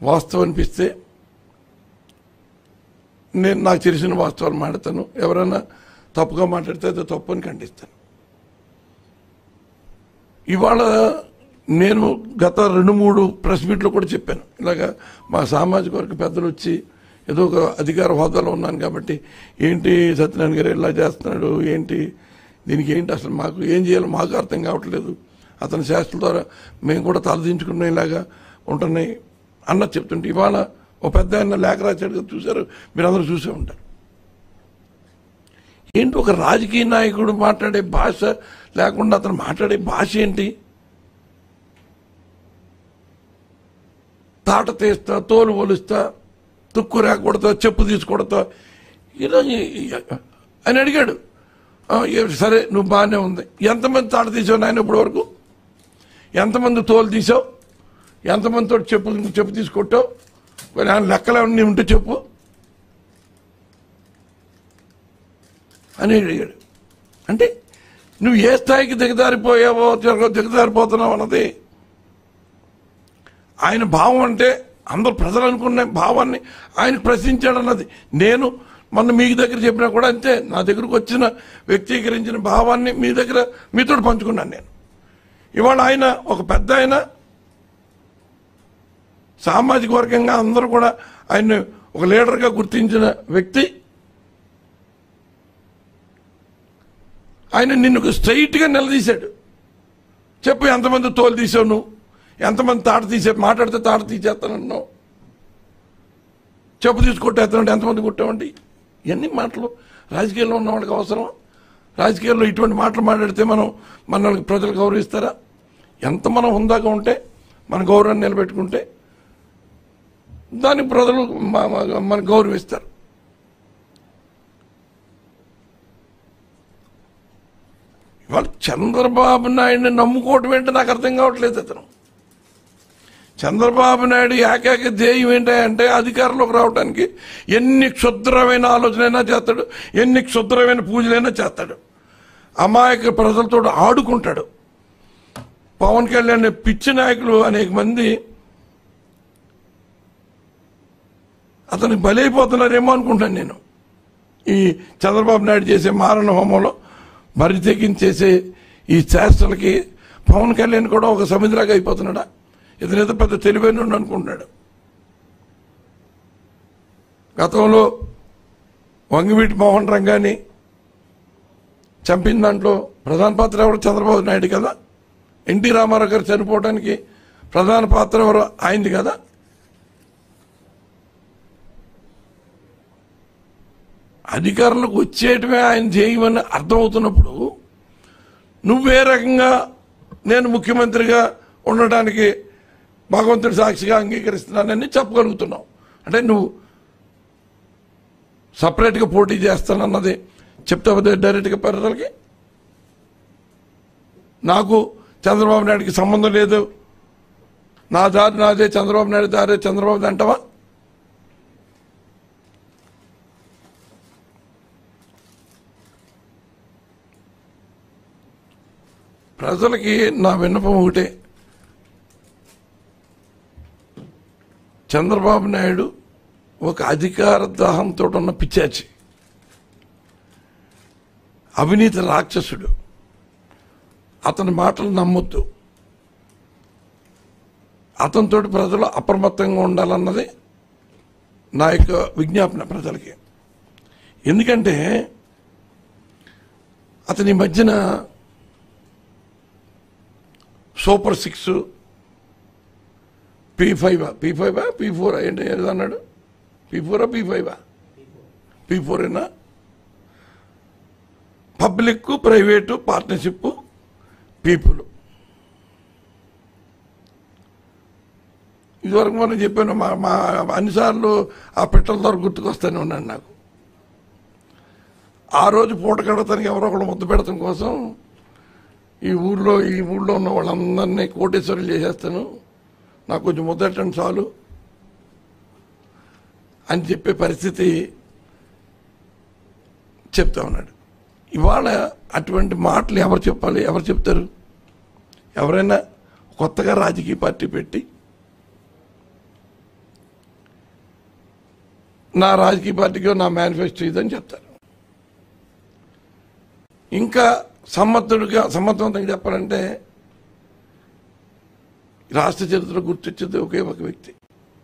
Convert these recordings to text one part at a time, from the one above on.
వాస్తవం అనిపిస్తే నేను నాకు తెలిసిన వాస్తవాలు మాట్లాడతాను ఎవరైనా తప్పుగా మాట్లాడితే అది తప్పు అని ఖండిస్తాను ఇవాళ నేను గత రెండు మూడు ప్రెస్ మీట్లో కూడా చెప్పాను ఇలాగా మా సామాజిక వర్గ పెద్దలు వచ్చి ఏదో ఒక అధికార హోదాలో ఉన్నాను కాబట్టి ఏంటి సత్యనారాయణ గారు ఇలా చేస్తున్నాడు ఏంటి దీనికి ఏంటి అసలు మాకు ఏం చేయాలో మాకు అర్థం కావట్లేదు అతని శాస్త్రం ద్వారా మేము కూడా తలదించుకునే ఇలాగా ఉంటున్నాయి అన్న చెప్తుంటే ఇవాళ ఓ పెద్ద ఆయన లేఖ రాశాడు కదా చూశారు మీరందరూ చూసే ఉంటారు ఏంటి ఒక రాజకీయ నాయకుడు మాట్లాడే భాష లేకుండా అతను మాట్లాడే భాష ఏంటి తాట తీస్తా తోలు ఒలుస్తా తుక్కు రేకొడతా చెప్పు తీసుకొడతా ఇలా అని అడిగాడు "ఆ, ఏ- సరే నువ్వు బాగానే ఉంది ఎంతమంది తాట తీసావు నాయన ఇప్పటి వరకు ఎంతమంది తోలు తీసావు ఎంతమందితో చెప్పు చెప్పు తీసుకొట్టావు మరి ఆయన లెక్కలు ఏమన్నా ఉంటే చెప్పు అని అడిగాడు అంటే నువ్వు ఏ స్థాయికి దిగజారిపోయావో తిరగ- దిగజారిపోతున్నావు అన్నది ఆయన భావం అంటే అందరు ప్రజలు అనుకున్న భావాన్ని ఆయన ప్రశ్నించాడు అన్నది నేను మొన్న మీ దగ్గర చెప్పినా కూడా అంతే నా దగ్గరకు వచ్చిన వ్యక్తీకరించిన భావాన్ని మీ దగ్గర మీతో పంచుకున్నాను నేను ఇవాళ ఆయన ఒక పెద్ద ఆయన సామాజిక వర్గంగా అందరూ కూడా ఆయన్ని ఒక లీడర్గా గుర్తించిన వ్యక్తి ఆయన నిన్ను స్ట్రైట్గా నిలదీశాడు చెప్పు ఎంతమంది తోలు తీసావు నువ్వు ఎంతమంది తాట తీసే మాట్లాడితే తాట తీసేస్తానన్నావు చెప్పు తీసుకొట్టేస్తానంటే ఎంతమంది కొట్టామండి ఇవన్నీ మాటలు రాజకీయాల్లో ఉన్న వాళ్ళకి అవసరం రాజకీయాల్లో ఇటువంటి మాటలు మాట్లాడితే మనం మనల్ని ప్రజలు గౌరవిస్తారా ఎంత మనం హుందాగా ఉంటే మన గౌరవాన్ని నిలబెట్టుకుంటే దానికి ప్రజలు మ- మ- మనకు గౌరవిస్తారు ఇవాళ చంద్రబాబు నాయుడిని నమ్ముకోవటం ఏంటో నాకు అర్థం కావట్లేదు అతను చంద్రబాబు నాయుడు ఏకైక ధ్యేయం ఏంటంటే అధికారంలోకి రావడానికి ఎన్ని క్షుద్రమైన ఆలోచనైనా చేస్తాడు ఎన్ని క్షుద్రమైన పూజలైనా చేస్తాడు అమాయక ప్రజలతో ఆడుకుంటాడు పవన్ కళ్యాణ్ పిచ్చి నాయకులు అనేక మంది అతను బలైపోతున్నారేమో అనుకుంటాను నేను ఈ చంద్రబాబు నాయుడు చేసే మారణ హోమంలో బరి తెగించేసే ఈ శాస్త్రాలకి పవన్ కళ్యాణ్ కూడా ఒక సముద్రాగా అయిపోతున్నాడా ఇతనేదో పెద్ద తెలివైన అనుకుంటున్నాడు గతంలో వంగవీటి మోహన్ రంగాన్ని చంపిన దాంట్లో ప్రధాన పాత్ర ఎవరు చంద్రబాబు నాయుడు కదా ఎన్టీ రామారావు గారు చనిపోవడానికి ప్రధాన పాత్ర ఎవరు ఆయనది కదా అధికారంలోకి వచ్చేయటమే ఆయన చేయమని అర్థమవుతున్నప్పుడు నువ్వే రకంగా నేను ముఖ్యమంత్రిగా ఉండటానికి భగవంతుడి సాక్షిగా అంగీకరిస్తున్నానని చెప్పగలుగుతున్నావు అంటే నువ్వు సపరేట్గా పోటీ చేస్తానన్నది చెప్తావు డైరెక్ట్గా ప్రజలకి నాకు చంద్రబాబు నాయుడికి సంబంధం లేదు నా దారి నాదే చంద్రబాబు నాయుడు దారే చంద్రబాబు అంటావా ప్రజలకి నా విన్నపం ఒకటే చంద్రబాబు నాయుడు ఒక అధికార దాహంతో ఉన్న పిచ్చాచి అవినీతి రాక్షసుడు అతని మాటలు నమ్మొద్దు అతనితో ప్రజలు అప్రమత్తంగా ఉండాలన్నది నా యొక్క విజ్ఞాపన ప్రజలకి ఎందుకంటే అతని మధ్యన super six P five P five P four ఏంటి ఏదో అన్నాడు పీ ఫోరా పీ ఫైవ్ పీ ఫోర్ ఏనా పబ్లిక్ ప్రైవేటు పార్ట్నర్షిప్ పీపుల్ ఇదివరకు మనం చెప్పాను మా మా అన్నిసార్లు ఆ పెట్టల ద్వారా గుర్తుకొస్తూనే ఉన్నాను నాకు ఆ రోజు పూట కడతానికి ఎవరో ఒకళ్ళు ముద్దు పెడతాం కోసం ఈ ఊర్లో ఈ ఊళ్ళో ఉన్న వాళ్ళందరినీ కోటేశ్వరులు చేసేస్తాను నాకు కొంచెం ముద్దటండి చాలు అని చెప్పే పరిస్థితి చెప్తా ఉన్నాడు ఇవాళ అటువంటి మాటలు ఎవరు చెప్పాలి ఎవరు చెప్తారు ఎవరైనా కొత్తగా రాజకీయ పార్టీ పెట్టి నా రాజకీయ పార్టీకో నా మేనిఫెస్టో ఇదని చెప్తారు ఇంకా సమ్మతుడిగా సమ్మతవంతంగా చెప్పాలంటే రాష్ట్ర చరిత్ర గుర్తొచ్చేది ఒకే ఒక వ్యక్తి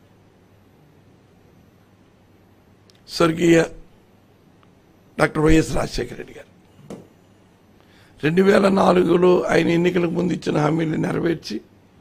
స్వర్గీయ డాక్టర్ వైఎస్ రాజశేఖర రెడ్డి గారు రెండు వేల నాలుగులో ఆయన ఎన్నికలకు ముందు ఇచ్చిన హామీలు నెరవేర్చి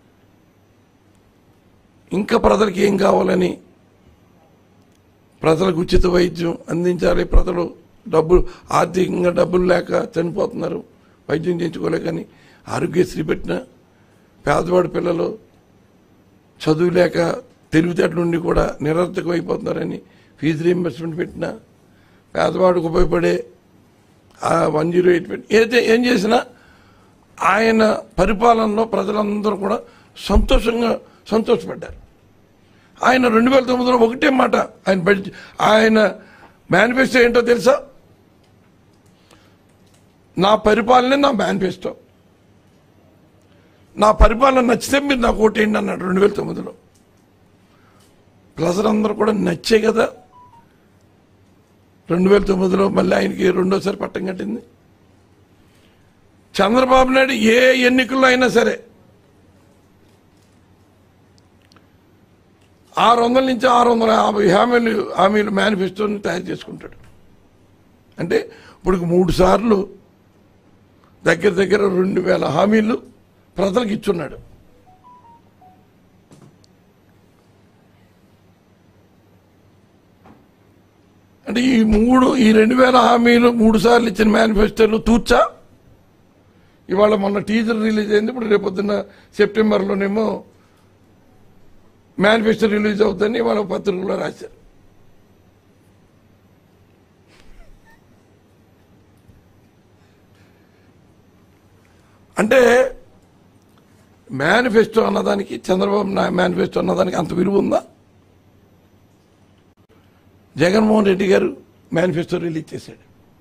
ఇంకా ప్రజలకు ఏం కావాలని ప్రజలకు ఉచిత వైద్యం అందించాలి ప్రజలు డబ్బులు ఆర్థికంగా డబ్బులు లేక చనిపోతున్నారు వైద్యం చేయించుకోలేకని ఆరోగ్యశ్రీ పెట్టిన పేదవాడి పిల్లలు చదువు లేక తెలివితేటల నుండి కూడా నిరర్థకం అయిపోతున్నారని ఫీజు రీఎంబర్స్మెంట్ పెట్టిన పేదవాడికి ఉపయోగపడే ఆ వన్ జీరో ఎయిట్ పెట్టి ఏదైతే ఏం చేసినా ఆయన పరిపాలనలో ప్రజలందరూ కూడా సంతోషంగా సంతోషపడ్డారు ఆయన రెండు వేల తొమ్మిదిలో ఒకటే మాట ఆయన బడ్జెట్ ఆయన మేనిఫెస్టో ఏంటో తెలుసా నా పరిపాలనే నా మేనిఫెస్టో నా పరిపాలన నచ్చితే మీరు నాకు ఓటేయండి అన్నాడు రెండు వేల తొమ్మిదిలో ప్రజలందరూ కూడా నచ్చే కదా రెండు వేల తొమ్మిదిలో మళ్ళీ ఆయనకి రెండోసారి పట్టం కట్టింది చంద్రబాబు నాయుడు ఏ ఎన్నికల్లో అయినా సరే ఆరు వందల నుంచి ఆరు వందల యాభై హామీలు హామీలు మేనిఫెస్టోని తయారు చేసుకుంటాడు అంటే ఇప్పుడు మూడు సార్లు దగ్గర దగ్గర రెండు వేల హామీలు ప్రజలకు ఇచ్చున్నాడు అంటే ఈ మూడు ఈ రెండు వేల హామీలు మూడు సార్లు ఇచ్చిన మేనిఫెస్టోలు తూర్చా ఇవాళ మొన్న టీజర్ రిలీజ్ అయింది ఇప్పుడు రేపొద్దున సెప్టెంబర్లోనేమో మేనిఫెస్టో రిలీజ్ అవుతుందని వాళ్ళ పత్రికలో రాశారు అంటే మేనిఫెస్టో అన్నదానికి చంద్రబాబు నా మేనిఫెస్టో అన్నదానికి అంత విలువ ఉందా జగన్మోహన్ రెడ్డి గారు మేనిఫెస్టో రిలీజ్ చేశాడు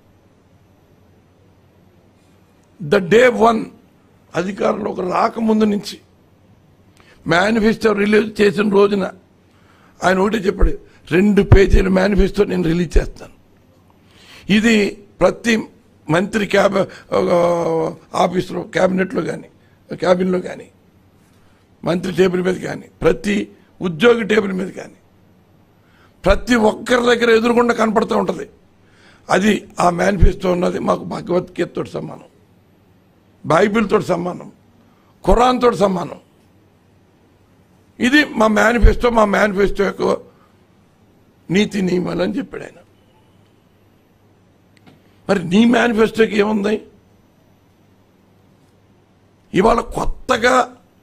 ద డే వన్ అధికారంలోకి రాకముందు నుంచి మేనిఫెస్టో రిలీజ్ చేసిన రోజున ఆయన ఒకటే చెప్పాడు రెండు పేజీల మేనిఫెస్టో నేను రిలీజ్ చేస్తాను ఇది ప్రతి మంత్రి క్యాబ్ ఆఫీసులో క్యాబినెట్లో కానీ క్యాబిన్లో కానీ మంత్రి టేబుల్ మీద కానీ ప్రతి ఉద్యోగి టేబుల్ మీద కానీ ప్రతి ఒక్కరి దగ్గర ఎదురుకుండా కనపడుతూ ఉంటుంది అది ఆ మేనిఫెస్టో ఉన్నది మాకు భగవద్గీతతో సమానం బైబిల్తో సమానం ఖురాన్తో సమానం ఇది మా మేనిఫెస్టో మా మేనిఫెస్టో యొక్క నీతి నియమాలు అని చెప్పాడు ఆయన మరి నీ మేనిఫెస్టోకి ఏముంది ఇవాళ కొత్తగా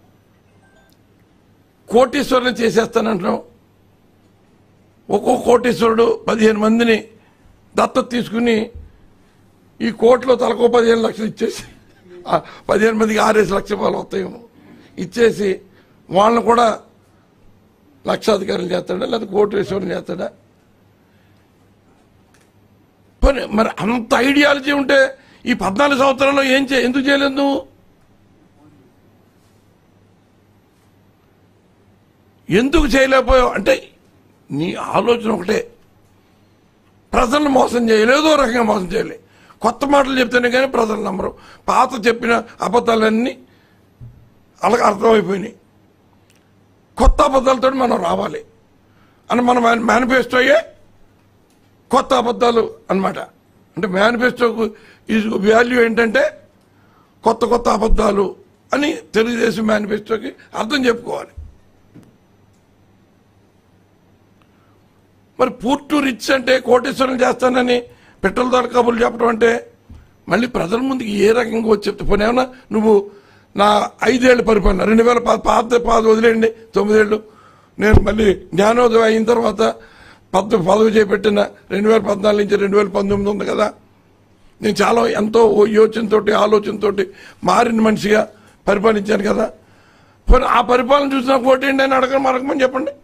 కోటీశ్వరుని చేసేస్తానంటున్నాం ఒక్కో కోటీశ్వరుడు పదిహేను మందిని దత్తత తీసుకుని ఈ కోర్టులో తలకో పదిహేను లక్షలు ఇచ్చేసి ఆ పదిహేను మందికి ఆరేసి లక్షల రూపాయలు వస్తాయేమో ఇచ్చేసి వాళ్ళని కూడా లక్షాధికారులు చేస్తాడా లేదా కోటేశ్వరం చేస్తాడా పోనీ మరి అంత ఐడియాలజీ ఉంటే ఈ పద్నాలుగు సంవత్సరాల్లో ఏం చే ఎందుకు చేయలేదు నువ్వు ఎందుకు చేయలేకపోయావు అంటే నీ ఆలోచన ఒకటే ప్రజలను మోసం చేయలేదు ఏదో రకంగా మోసం చేయలే కొత్త మాటలు చెప్తేనే కానీ ప్రజలు నమ్మరు పాత చెప్పిన అబద్ధాలన్నీ వాళ్ళకి అర్థమైపోయినాయి కొత్త అబద్ధాలతో మనం రావాలి అని మన మేనిఫెస్టోయే కొత్త అబద్ధాలు అన్నమాట అంటే మేనిఫెస్టోకు ఈ వాల్యూ ఏంటంటే కొత్త కొత్త అబద్ధాలు అని తెలుగుదేశం మేనిఫెస్టోకి అర్థం చెప్పుకోవాలి మరి పూర్టు రిచ్ అంటే కోటేశ్వరం చేస్తానని పెట్రోల్ ధర కబుర్లు చెప్పడం అంటే మళ్ళీ ప్రజల ముందుకి ఏ రకంగా వచ్చి చెప్తే పోనీ ఏమన్నా నువ్వు నా ఐదేళ్ళు పరిపాలన రెండు వేల పద పాత పాత వదిలేయండి తొమ్మిదేళ్ళు నేను మళ్ళీ జ్ఞానోదయం అయిన తర్వాత పద్ పదవి చేపట్టిన రెండు వేల పద్నాలుగు నుంచి రెండు వేల పంతొమ్మిది ఉంది కదా నేను చాలా ఎంతో యోచనతోటి ఆలోచనతోటి మారిన మనిషిగా పరిపాలించాను కదా పోనీ ఆ పరిపాలన చూసిన కోటేంటి అని అడగడం అడగమని చెప్పండి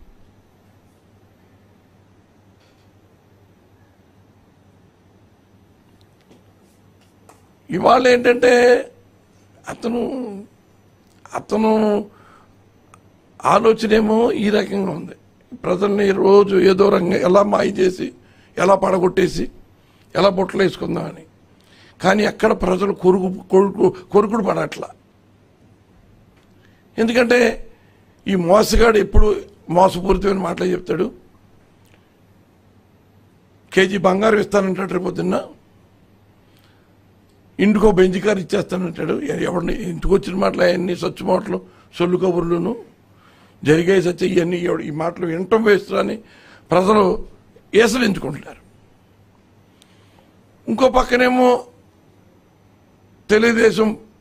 ఇవాళ ఏంటంటే అతను అతను ఆలోచన ఏమో ఈ రకంగా ఉంది ప్రజల్ని రోజు ఏదో రంగం ఎలా మాయ చేసి ఎలా పడగొట్టేసి ఎలా బొట్టలు వేసుకుందామని కానీ ఎక్కడ ప్రజలు కొరుకు కొరుకు కొరుకుడు పడట్లా ఎందుకంటే ఈ మోసగాడు ఎప్పుడు మోసపూరితమైన మాటలు చెప్తాడు కేజీ బంగారం ఇస్తానంటాడు రేపు పొద్దున్న ఇంటికో బెంచ్ కారు ఇచ్చేస్తానంటాడు ఎవరిని ఇంటికి వచ్చిన మాటలు అవన్నీ సచ్చు మాటలు సొల్లు కబుర్లును జరిగాయి సత్య ఇవన్నీ ఎవడు- ఈ మాటలు వినటం వేస్తూ అని ప్రజలు ఏసలించుకుంటున్నారు ఇంకో పక్కనేమో తెలుగుదేశం